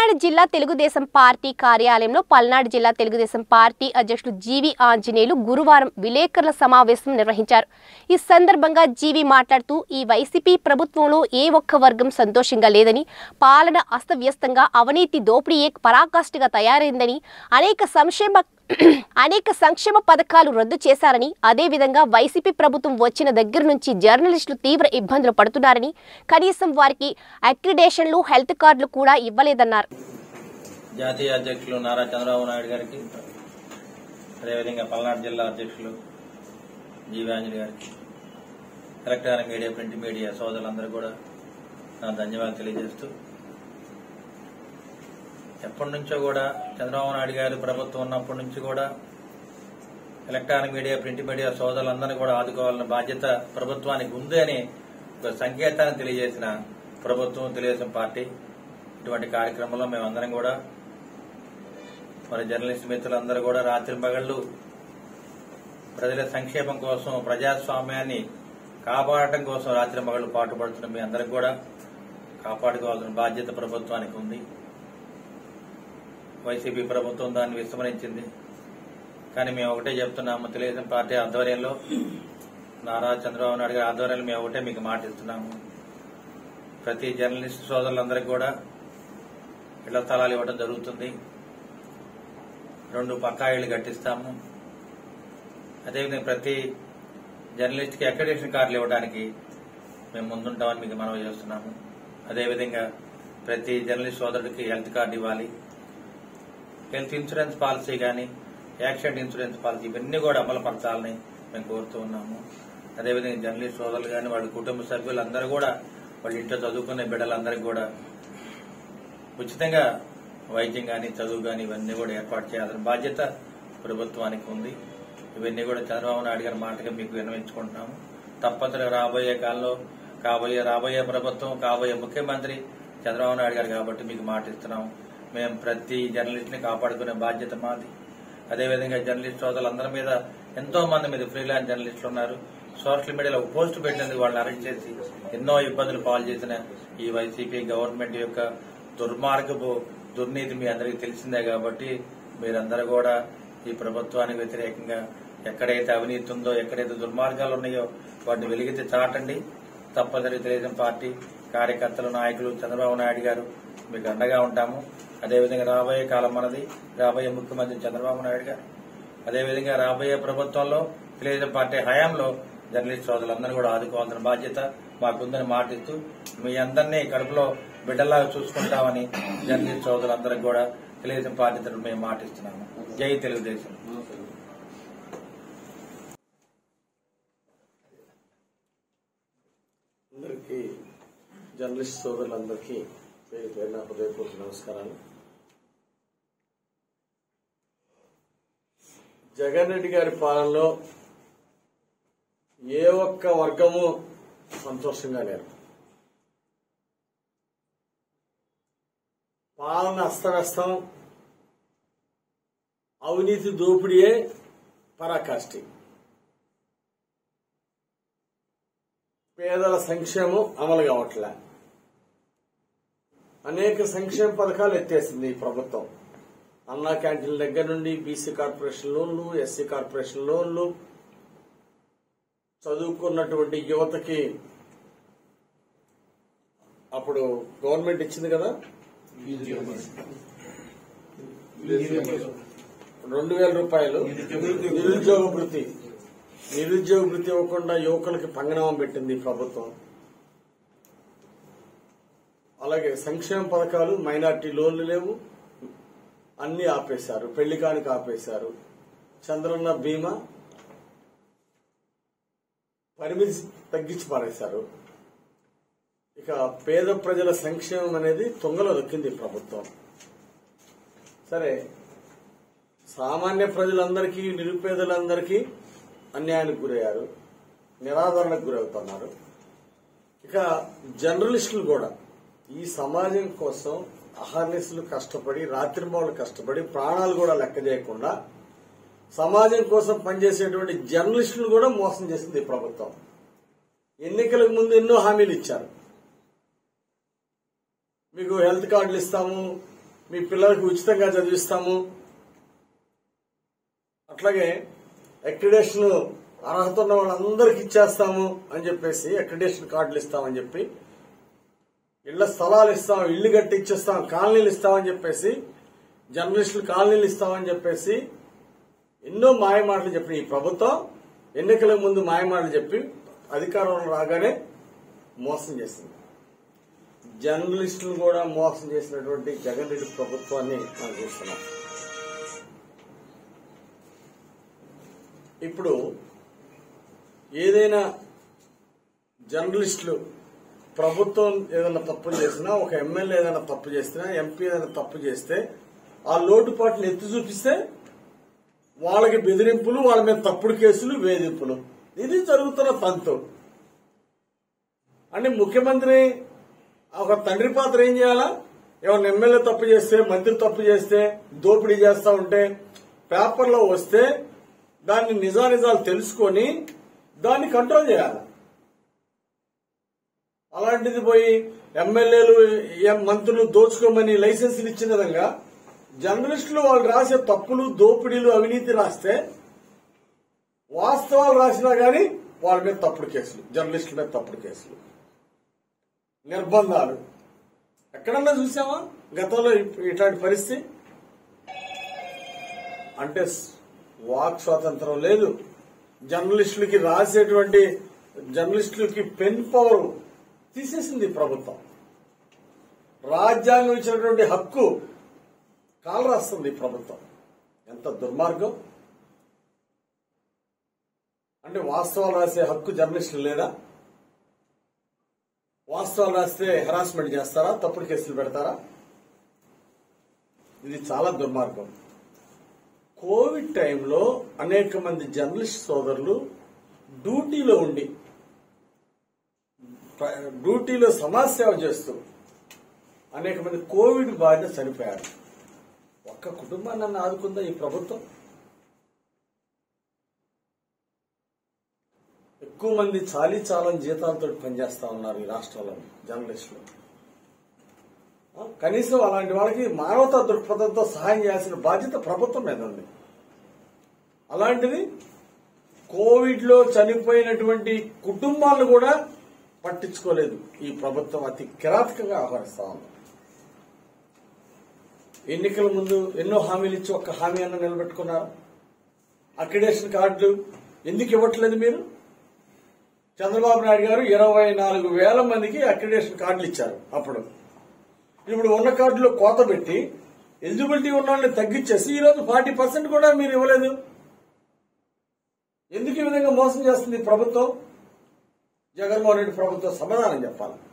పల్నాడు జిల్లా తెలుగుదేశం పార్టీ కార్యాలయంలో పల్నాడు జిల్లా తెలుగుదేశం పార్టీ అధ్యక్షులు జీవి ఆంజనేయులు గురువారం విలేకరుల సమావేశం నిర్వహించారు ఈ సందర్భంగా జీవి మాట్లాడుతూ ఈ వైసీపీ ప్రభుత్వంలో ఏ ఒక్క వర్గం సంతోషంగా లేదని పాలన అస్తవ్యస్తంగా అవినీతి దోపిడీయే పరాకాష్ఠగా తయారైందని అనేక సంక్షేమ అనేక సంక్షేమ పథకాలు రద్దు చేశారని అదేవిధంగా వైసీపీ ప్రభుత్వం వచ్చిన దగ్గర నుంచి జర్నలిస్టులు తీవ్ర ఇబ్బందులు పడుతున్నారని కనీసం వారికి అక్రిడేషన్లు హెల్త్ కార్డులు కూడా ఇవ్వలేదన్నారు జాతీయ అధ్యక్షులు నారా చంద్రబాబు నాయుడు గారికి అదేవిధంగా పల్నాడు జిల్లా అధ్యక్షులు జీవాంజలి గారికి ఎలక్ట్రానిక్ మీడియా ప్రింట్ మీడియా సోదరులందరూ కూడా నా ధన్యవాదాలు తెలియజేస్తూ ఎప్పటి నుంచో కూడా చంద్రబాబు నాయుడు గారి ప్రభుత్వం ఉన్నప్పటి నుంచి కూడా ఎలక్ట్రానిక్ మీడియా ప్రింట్ మీడియా సోదరులందరినీ కూడా ఆదుకోవాలన్న బాధ్యత ప్రభుత్వానికి ఉంది అని ఒక సంకేతాన్ని తెలియజేసిన ప్రభుత్వం తెలుగుదేశం పార్టీ ఇటువంటి కార్యక్రమంలో మేమందరం కూడా మరి జర్నలిస్ట్ మిత్రులందరూ కూడా రాత్రి పగళ్ళు ప్రజల సంక్షేమం కోసం ప్రజాస్వామ్యాన్ని కాపాడటం కోసం రాత్రి పగళ్ళు పాటుపడుతున్న మీ అందరికి కూడా కాపాడుకోవాల్సిన బాధ్యత ప్రభుత్వానికి ఉంది వైసీపీ ప్రభుత్వం దాన్ని విస్మరించింది కానీ మేము ఒకటే చెప్తున్నాము తెలుగుదేశం పార్టీ ఆధ్వర్యంలో నారా చంద్రబాబు నాయుడు గారి ఆధ్వర్యంలో మేము ఒకటే మీకు మాట ఇస్తున్నాము ప్రతి జర్నలిస్ట్ సోదరులందరికీ కూడా ఇళ్ల స్థలాలు ఇవ్వడం జరుగుతుంది రెండు పక్కా ఇళ్లు కట్టిస్తాము అదేవిధంగా ప్రతి జర్నలిస్ట్కి అక్రిడేషన్ కార్డులు ఇవ్వడానికి మేము ముందుంటామని మీకు మనవి చేస్తున్నాము అదేవిధంగా ప్రతి జర్నలిస్ట్ సోదరుడికి హెల్త్ కార్డు ఇవ్వాలి హెల్త్ ఇన్సూరెన్స్ పాలసీ కానీ యాక్సిడెంట్ ఇన్సూరెన్స్ పాలసీ ఇవన్నీ కూడా అమలుపరచాలని మేము కోరుతూ ఉన్నాము అదేవిధంగా జర్నలిస్ట్ సోదరులు కానీ వాళ్ళ కుటుంబ సభ్యులందరూ కూడా వాళ్ళ ఇంట్లో చదువుకునే బిడ్డలందరికీ కూడా ఉచితంగా వైద్యం కానీ చదువు కానీ ఇవన్నీ కూడా ఏర్పాటు చేయాల్సిన బాధ్యత ప్రభుత్వానికి ఉంది ఇవన్నీ కూడా చంద్రబాబు నాయుడు గారి మాటగా మీకు విన్నవించుకుంటున్నాము తప్పనిసరిగా రాబోయే కాలంలో కాబోయే రాబోయే ప్రభుత్వం కాబోయే ముఖ్యమంత్రి చంద్రబాబు నాయుడు గారు కాబట్టి మీకు మాట ఇస్తున్నాము మేము ప్రతి జర్నలిస్ట్ ని కాపాడుకునే బాధ్యత మాది అదేవిధంగా జర్నలిస్ట్ సోదరులందరి మీద ఎంతో మంది మీద ఫ్రీలాన్స్ జర్నలిస్టులు ఉన్నారు సోషల్ మీడియాలో ఒక పోస్ట్ పెట్టినందుకు వాళ్ళని అరెస్ట్ చేసి ఎన్నో ఇబ్బందులు పాలు చేసిన ఈ వైసీపీ గవర్నమెంట్ యొక్క దుర్మార్గపు దుర్నీతి మీ అందరికీ తెలిసిందే కాబట్టి మీరందరూ కూడా ఈ ప్రభుత్వానికి వ్యతిరేకంగా ఎక్కడైతే అవినీతి ఉందో ఎక్కడైతే దుర్మార్గాలు ఉన్నాయో వాటిని వెలిగితే చాటండి తప్పనిసరి తెలుగుదేశం పార్టీ కార్యకర్తలు నాయకులు చంద్రబాబు నాయుడు గారు మీకు అండగా ఉంటాము అదేవిధంగా రాబోయే కాలం మనది రాబోయే ముఖ్యమంత్రి చంద్రబాబు నాయుడు గారు అదేవిధంగా రాబోయే ప్రభుత్వంలో తెలుగుదేశం పార్టీ హయాంలో జర్నలిస్ట్ సోదరులందరూ కూడా ఆదుకోవాల్సిన బాధ్యత మాకుందని మాటిస్తూ మీ అందరినీ కడుపులో బిడ్డలాగా చూసుకుంటామని జర్నలిస్ట్ సోదరులందరికీ కూడా తెలుగుదేశం పార్టీ తరఫున మేము మాటిస్తున్నాము జై తెలుగుదేశం అందరికీ జర్నలిస్ట్ సోదరులందరికీ పేరు పేరున హృదయపూర్వక నమస్కారాలు జగన్ రెడ్డి గారి పాలనలో ఏ ఒక్క వర్గము సంతోషంగా లేరు పాలన అస్తవ్యస్తం అవినీతి దోపిడీయే పరాకాష్ఠి పేదల సంక్షేమం అమలు కావట్లే అనేక సంక్షేమ పథకాలు ఎత్తేసింది ఈ ప్రభుత్వం అన్నా క్యాంటీన్ల దగ్గర నుండి బీసీ కార్పొరేషన్ లోన్లు ఎస్సీ కార్పొరేషన్ లోన్లు చదువుకున్నటువంటి యువతకి అప్పుడు గవర్నమెంట్ ఇచ్చింది కదా రెండు వేల రూపాయలు నిరుద్యోగ వృత్తి నిరుద్యోగ వృత్తి ఇవ్వకుండా యువకులకి పంగనామం పెట్టింది ఈ ప్రభుత్వం అలాగే సంక్షేమ పథకాలు మైనార్టీ లోన్లు లేవు అన్ని ఆపేశారు పెళ్లి కానుక ఆపేశారు చంద్రన్న బీమా పరిమితి తగ్గించి పారేశారు ఇక పేద ప్రజల సంక్షేమం అనేది తొంగలో దొక్కింది ఈ ప్రభుత్వం సరే సామాన్య ప్రజలందరికీ నిరుపేదలందరికీ అన్యాయానికి గురయ్యారు నిరాదరణకు గురవుతున్నారు ఇక జర్నలిస్టులు కూడా ఈ సమాజం కోసం అహర్నిశలు కష్టపడి రాత్రింబౌలు కష్టపడి ప్రాణాలు కూడా లెక్క చేయకుండా సమాజం కోసం పనిచేసేటువంటి జర్నలిస్టులు కూడా మోసం చేసింది ఈ ప్రభుత్వం ఎన్నికలకు ముందు ఎన్నో హామీలు ఇచ్చారు మీకు హెల్త్ కార్డులు ఇస్తాము మీ పిల్లలకు ఉచితంగా చదివిస్తాము అట్లాగే అక్రిడేషన్ అర్హత ఉన్న వాళ్ళందరికి ఇచ్చేస్తాము అని చెప్పేసి అక్రిడేషన్ కార్డులు ఇస్తామని చెప్పి ఇళ్ల స్థలాలు ఇస్తాం ఇల్లు కట్టి ఇచ్చేస్తాం కాలనీలు ఇస్తామని చెప్పేసి జర్నలిస్టులు కాలనీలు ఇస్తామని చెప్పేసి ఎన్నో మాయమాటలు చెప్పిన ఈ ప్రభుత్వం ఎన్నికల ముందు మాయమాటలు చెప్పి అధికారంలో రాగానే మోసం చేసింది జర్నలిస్టులు కూడా మోసం చేసినటువంటి జగన్ రెడ్డి ప్రభుత్వాన్ని మనం చూస్తున్నాం ఇప్పుడు ఏదైనా జర్నలిస్టులు ప్రభుత్వం ఏదైనా తప్పు చేసినా ఒక ఎమ్మెల్యే ఏదైనా తప్పు చేసినా ఎంపీ ఏదైనా తప్పు చేస్తే ఆ లోటుపాట్లు ఎత్తి చూపిస్తే వాళ్ళకి బెదిరింపులు వాళ్ళ మీద తప్పుడు కేసులు వేధింపులు ఇది జరుగుతున్న తంతు అంటే ముఖ్యమంత్రి ఒక తండ్రి పాత్ర ఏం చేయాలా ఏమైనా ఎమ్మెల్యే తప్పు చేస్తే మంత్రి తప్పు చేస్తే దోపిడీ చేస్తా ఉంటే పేపర్లో వస్తే దాన్ని నిజానిజాలు తెలుసుకొని దాన్ని కంట్రోల్ చేయాలి అలాంటిది పోయి ఎమ్మెల్యేలు ఎం- మంత్రులు దోచుకోమని లైసెన్సులు ఇచ్చిన విధంగా జర్నలిస్టులు వాళ్ళు రాసే తప్పులు దోపిడీలు అవినీతి రాస్తే వాస్తవాలు రాసినా గానీ వాళ్ళ మీద తప్పుడు కేసులు జర్నలిస్టుల మీద తప్పుడు కేసులు నిర్బంధాలు ఎక్కడన్నా చూసామా గతంలో ఇప్- ఇట్లాంటి పరిస్థితి అంటే స్- వాక్ స్వాతంత్రం లేదు జర్నలిస్టులకి రాసేటువంటి జర్నలిస్టులకి పెన్ పవర్ తీసేసింది ఈ ప్రభుత్వం రాజ్యాంగం ఇచ్చినటువంటి హక్కు కాలు రాస్తుంది ఈ ప్రభుత్వం ఎంత దుర్మార్గం అంటే వాస్తవాలు రాసే హక్కు జర్నలిస్టులు లేదా వాస్తవాలు రాస్తే హెరాస్మెంట్ చేస్తారా తప్పుడు కేసులు పెడతారా ఇది చాలా దుర్మార్గం కోవిడ్ టైంలో అనేక మంది జర్నలిస్ట్ సోదరులు డ్యూటీలో ఉండి ప్ర- డ్యూటీలో సమాజ సేవ చేస్తూ అనేక మంది కోవిడ్ బారిన చనిపోయారు ఒక్క కుటుంబాన్ని నన్ను ఆదుకుందా ఈ ప్రభుత్వం ఎక్కువ మంది చాలీ చాలని జీతాలతో పనిచేస్తా ఉన్నారు ఈ రాష్ట్రంలో జర్నలిస్టులు ఆ, కనీసం అలాంటి వాళ్ళకి మానవతా దృక్పథంతో సహాయం చేయాల్సిన బాధ్యత ప్రభుత్వం మీద ఉంది అలాంటిది కోవిడ్ లో చనిపోయినటువంటి కుటుంబాలను కూడా పట్టించుకోలేదు ఈ ప్రభుత్వం అతి కిరాతకంగా ఆహ్వానిస్తా ఉంది ఎన్నికల ముందు ఎన్నో హామీలు ఇచ్చి ఒక్క హామీ అన్న నిలబెట్టుకున్నారు అక్రిడేషన్ కార్డులు ఎందుకు ఇవ్వట్లేదు మీరు చంద్రబాబు నాయుడు గారు ఇరవై నాలుగు వేల మందికి అక్రిడేషన్ కార్డులు ఇచ్చారు అప్పుడు ఇప్పుడు ఉన్న కార్డులో కోత పెట్టి ఎలిజిబిలిటీ ఉన్న వాళ్ళని తగ్గించేసి ఈ రోజు ఫార్టీ పర్సెంట్ కూడా మీరు ఇవ్వలేదు ఎందుకు ఈ విధంగా మోసం చేస్తుంది ఈ ప్రభుత్వం జగన్మోహన్ రెడ్డి ప్రభుత్వం సమాధానం చెప్పాలి